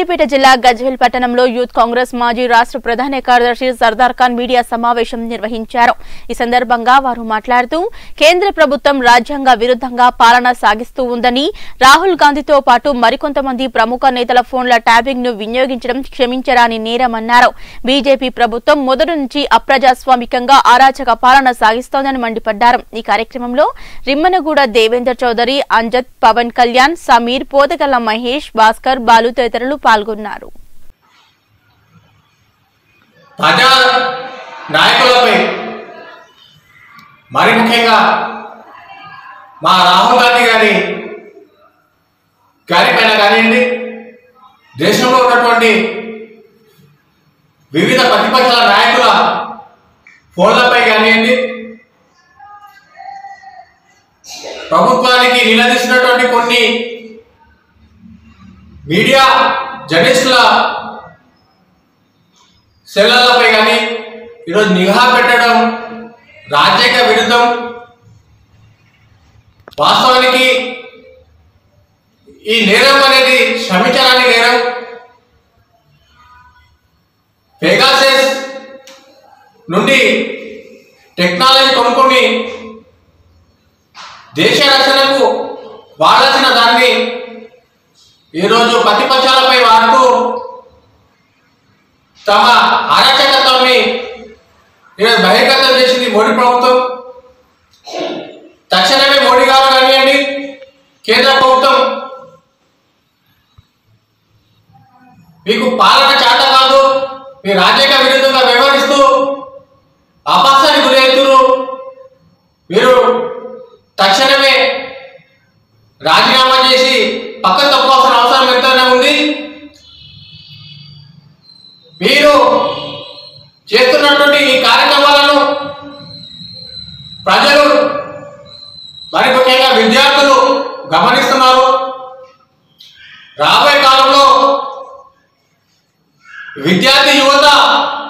సిద్దిపేట జిల్లా గజ్వేల్ పట్టణంలో యూత్ కాంగ్రెస్ మాజీ రాష్ట్ర ప్రధాన కార్యదర్శి సర్దార్ ఖాన్ మీడియా సమావేశం నిర్వహించారు ఈ సందర్భంగా వారు మాట్లాడుతూ కేంద్ర ప్రభుత్వం రాజ్యాంగ విరుద్ధంగా పాలన సాగిస్తూ ఉందని రాహుల్ గాంధీతో పాటు మరికొంతమంది ప్రముఖ నేతల ఫోన్ల ట్యాపింగ్ ను వినియోగించడం క్షమించరాని నేరమన్నారు బీజేపీ ప్రభుత్వం మొదటి నుంచి అప్రజాస్వామికంగా అరాచక పాలన సాగిస్తోందని మండిపడ్డారు ఈ కార్యక్రమంలో రిమ్మనగూడ దేవేందర్ చౌదరి అంజద్ పవన్ కళ్యాణ్ సమీర్ పోతగల్ల మహేష్ భాస్కర్ బాలు తదితరులు పాల్గొన్నారు ప్రజా నాయకులపై మరి ముఖ్యంగా మా రాహుల్ గాంధీ గారి గారి పైన కానివ్వండి దేశంలో ఉన్నటువంటి వివిధ ప్రతిపక్షాల నాయకుల ఫోన్లపై కానివ్వండి ప్రభుత్వానికి నిలదీసినటువంటి కొన్ని మీడియా జర్నలిస్టుల సెల్లలపై కానీ ఈరోజు నిఘా పెట్టడం రాజ్యాంగ విరుద్ధం వాస్తవానికి ఈ నేరం అనేది క్షమించరాని నేరం పెగాసెస్ నుండి టెక్నాలజీ కొనుక్కొని దేశ రక్షణకు వాడాల్సిన దాన్ని ఈరోజు ప్రతిపక్షాలపై వాడుతూ తమ అరాచకత్వాన్ని ఈరోజు బహిర్గతం చేసింది మోడీ ప్రభుత్వం తక్షణమే మోడీ గారు కానివ్వండి కేంద్ర ప్రభుత్వం మీకు పాలన చేత కాదు మీ రాజ్యాంగ విరుద్ధంగా వ్యవహరిస్తూ అపాసానికి గురవుతున్నారు మీరు తక్షణమే రాజీనామా చేసి పక్కన తప్పుకోవాల్సిన అవసరం ఎంతైనా ఉంది మీరు చేస్తున్నటువంటి ఈ కార్యక్రమాలను ప్రజలు మరి ముఖ్యంగా విద్యార్థులు గమనిస్తున్నారు రాబోయే కాలంలో విద్యార్థి యువత